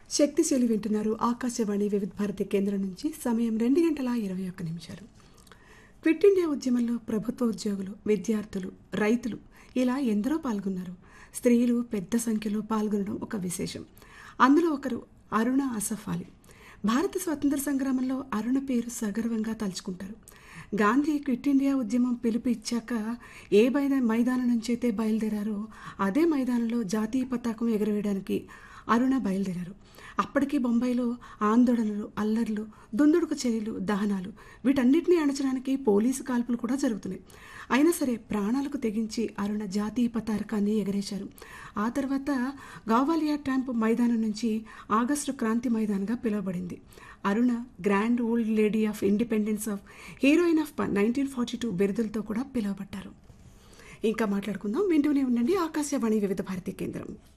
శక్తిశైలి వింటున్నారు ఆకాశవాణి వివిధ భారతి కేంద్రం నుంచి సమయం రెండు గంటల ఇరవై ఒక్క నిమిషాలు క్విట్ ఇండియా ఉద్యమంలో ప్రభుత్వ ఉద్యోగులు విద్యార్థులు రైతులు ఇలా ఎందరో పాల్గొన్నారు స్త్రీలు పెద్ద సంఖ్యలో పాల్గొనడం ఒక విశేషం అందులో ఒకరు అరుణ అసఫ్ అలీ భారత స్వతంత్ర సంగ్రామంలో అరుణ పేరు సగర్వంగా తలుచుకుంటారు గాంధీ క్విట్ ఇండియా ఉద్యమం పిలుపు ఇచ్చాక ఏ మైదా మైదానం నుంచి అయితే బయలుదేరారో అదే మైదానంలో జాతీయ పతాకం ఎగరవేయడానికి అరుణ బయలుదేరారు అప్పటికి బొంబాయిలో ఆందోళనలు అల్లర్లు దుందుడుకు చర్యలు దహనాలు వీటన్నిటిని అణచడానికి పోలీసు కాల్పులు కూడా జరుగుతున్నాయి అయినా సరే ప్రాణాలకు తెగించి అరుణ జాతీయ పతాకాన్ని ఎగరేశారు ఆ తర్వాత గావాలియా ట్యాంప్ మైదానం నుంచి ఆగస్టు క్రాంతి మైదానంగా పిలువబడింది Aruna grand old lady of independence of heroine of nineteen forty two బిరుదులతో కూడా పిలువబడ్డారు ఇంకా మాట్లాడుకుందాం వింటూనే ఉండండి ఆకాశవాణి వివిధ భారతీ కేంద్రం